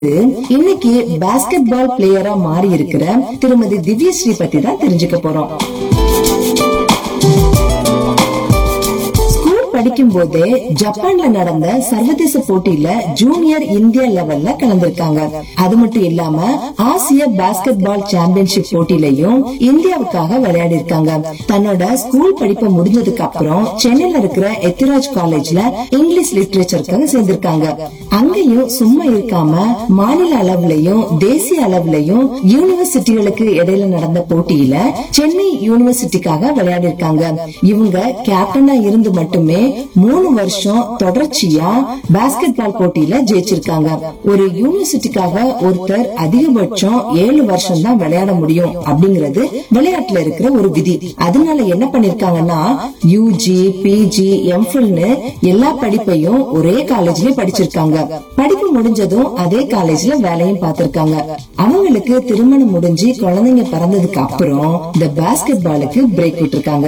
இன்னைக்கு பாஸ்கெட் பால் பிளேயரா மாறி இருக்கிற திருமதி திவ்யஸ்ரீ பத்தி தான் தெரிஞ்சுக்க போறோம் ஸ்கூல் படிக்கும் போதே ஜப்பான்ல நடந்த சர்வதேச போட்டியில ஜூனியர் இந்தியா லெவல்ல கலந்திருக்காங்க அது மட்டும் இல்லாம ஆசிய பாஸ்கெட் பால் சாம்பியன்ஷிப் போட்டியிலையும் இந்தியாவுக்காக விளையாடி இருக்காங்க தன்னோட ஸ்கூல் படிப்பை முடிஞ்சதுக்கு அப்புறம் சென்னையில இருக்கிற எத்திராஜ் காலேஜ்ல இங்கிலீஷ் லிட்ரேச்சருக்காக சேர்ந்திருக்காங்க அங்கேயும் சும்மா இருக்காம மாநில அளவுலயும் தேசிய அளவுலயும் யூனிவர்சிட்டிகளுக்கு இடையில நடந்த போட்டியில சென்னை யூனிவர்சிட்டிக்காக விளையாடி இருக்காங்க இவங்க கேப்டனா இருந்து மட்டுமே மூணு வருஷம் தொடர்ச்சியா பாஸ்கெட் பால் போட்டியில ஜெயிச்சிருக்காங்க ஒரு யூனிவர்சிட்டிக்காக ஒருத்தர் அதிகபட்சம் ஏழு வருஷம் தான் விளையாட முடியும் அப்படிங்கறது விளையாட்டுல இருக்கிற ஒரு விதி அதனால என்ன பண்ணிருக்காங்கன்னா யூஜி பிஜி எம்ஃபில்னு எல்லா படிப்பையும் ஒரே காலேஜ்லயே படிச்சிருக்காங்க படிப்பு முடிஞ்சதும் அதே காலேஜ்ல வேலையும் பார்த்திருக்காங்க அவங்களுக்கு திருமணம் முடிஞ்சு குழந்தைங்க பிறந்ததுக்கு அப்புறம் இந்த பாஸ்கெட் பாலுக்கு பிரேக் விட்டுருக்காங்க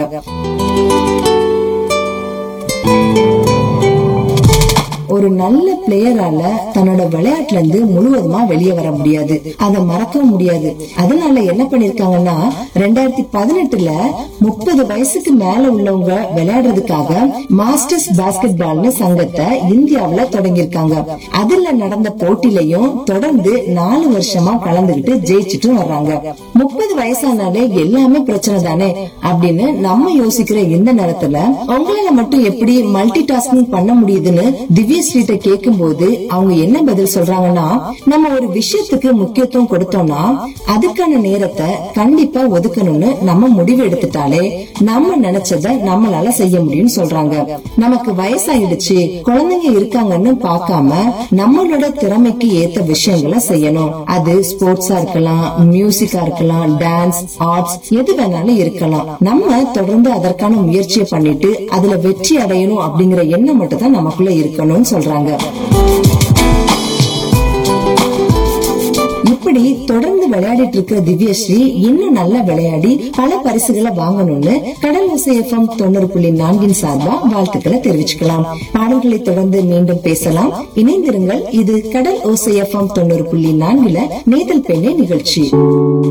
ஒரு நல்ல பிளேயரால தன்னோட விளையாட்டுல இருந்து முழுவதுமா வெளியே வர முடியாது அதை மறக்கவும் முடியாது அதனால என்ன பண்ணிருக்காங்கன்னா ரெண்டாயிரத்தி பதினெட்டுல முப்பது வயசுக்கு மேல உள்ளவங்க விளையாடுறதுக்காக மாஸ்டர்ஸ் பாஸ்கெட் பால்னு சங்கத்தை இந்தியாவுல தொடங்கியிருக்காங்க அதுல நடந்த போட்டிலையும் தொடர்ந்து நாலு வருஷமா கலந்துகிட்டு ஜெயிச்சுட்டு வர்றாங்க முப்பது வயசானாலே எல்லாமே பிரச்சனை தானே அப்படின்னு நம்ம யோசிக்கிற இந்த நேரத்துல உங்களால மட்டும் எப்படி மல்டி டாஸ்கிங் பண்ண முடியுதுன்னு திவ்யஸ்ரீட்ட கேட்கும் போது அவங்க என்ன பதில் சொல்றாங்கன்னா நம்ம ஒரு விஷயத்துக்கு முக்கியத்துவம் கொடுத்தோம்னா அதுக்கான நேரத்தை கண்டிப்பா ஒதுக்கணும்னு நம்ம முடிவு எடுத்துட்டாலே நம்ம நினைச்சத நம்மளால செய்ய முடியும்னு சொல்றாங்க நமக்கு வயசாயிடுச்சு குழந்தைங்க இருக்காங்கன்னு பார்க்காம நம்மளோட திறமைக்கு ஏத்த விஷயங்களை செய்யணும் அது ஸ்போர்ட்ஸா இருக்கலாம் மியூசிக்கா இருக்கலாம் டான்ஸ் ஆர்ட்ஸ் எது வேணாலும் இருக்கலாம் நம்ம தொடர்ந்து அதற்கான முயற்சியை பண்ணிட்டு அதுல வெற்றி அடையணும் அப்படிங்கிற எண்ணம் மட்டும் தான் நமக்குள்ள இருக்கணும்னு சொல்றாங்க இப்படி தொடர்ந்து விளையாடிட்டு இருக்கிற திவ்யஸ்ரீ இன்னும் நல்லா விளையாடி பல பரிசுகளை வாங்கணும்னு கடல் ஓசை எஃப்எம் தொண்ணூறு புள்ளி நான்கின் சார்பா வாழ்த்துக்களை தெரிவிச்சுக்கலாம் பாடல்களை தொடர்ந்து மீண்டும் பேசலாம் இணைந்திருங்கள் இது கடல் ஓசை எஃப்எம் தொண்ணூறு புள்ளி நான்குல நேதல் பெண்ணே நிகழ்ச்சி